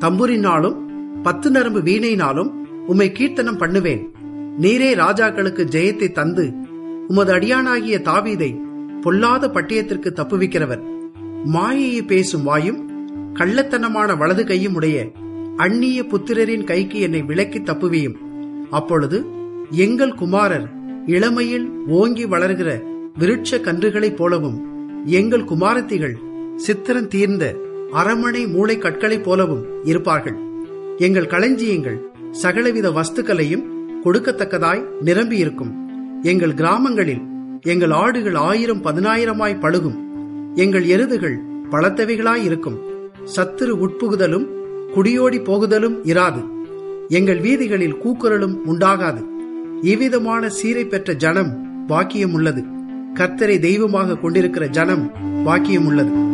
தம்புரினாலும் பத்து நரம்பு வீணையினாலும் உம்மை கீர்த்தனம் பண்ணுவேன் நீரே ராஜாக்களுக்கு ஜெயத்தை தந்து உமது அடியானாகிய தாவீதை பொல்லாத பட்டயத்திற்கு தப்புவிக்கிறவர் மாயையை பேசும் வாயும் கள்ளத்தனமான வலது கையும் உடைய அந்நிய புத்திரரின் கைக்கு என்னை விலக்கி தப்புவியும் அப்பொழுது எங்கள் குமாரர் இளமையில் ஓங்கி வளர்கிற விருட்ச கன்றுகளைப் போலவும் எங்கள் குமாரத்திகள் சித்திரம் தீர்ந்த அரமனை மூளை கற்களைப் போலவும் இருப்பார்கள் எங்கள் களஞ்சியங்கள் சகலவித வஸ்துக்களையும் கொடுக்கத்தக்கதாய் நிரம்பியிருக்கும் எங்கள் கிராமங்களில் எங்கள் ஆடுகள் ஆயிரம் பதினாயிரமாய் பழுகும் எங்கள் எருதுகள் பலத்தவைகளாய் இருக்கும் சத்துரு உட்புகுதலும் குடியோடி போகுதலும் இராது எங்கள் வீதிகளில் கூக்குரலும் உண்டாகாது இவ்விதமான சீரை பெற்ற ஜனம் பாக்கியம் உள்ளது கர்த்தரை தெய்வமாக கொண்டிருக்கிற ஜனம் பாக்கியம் உள்ளது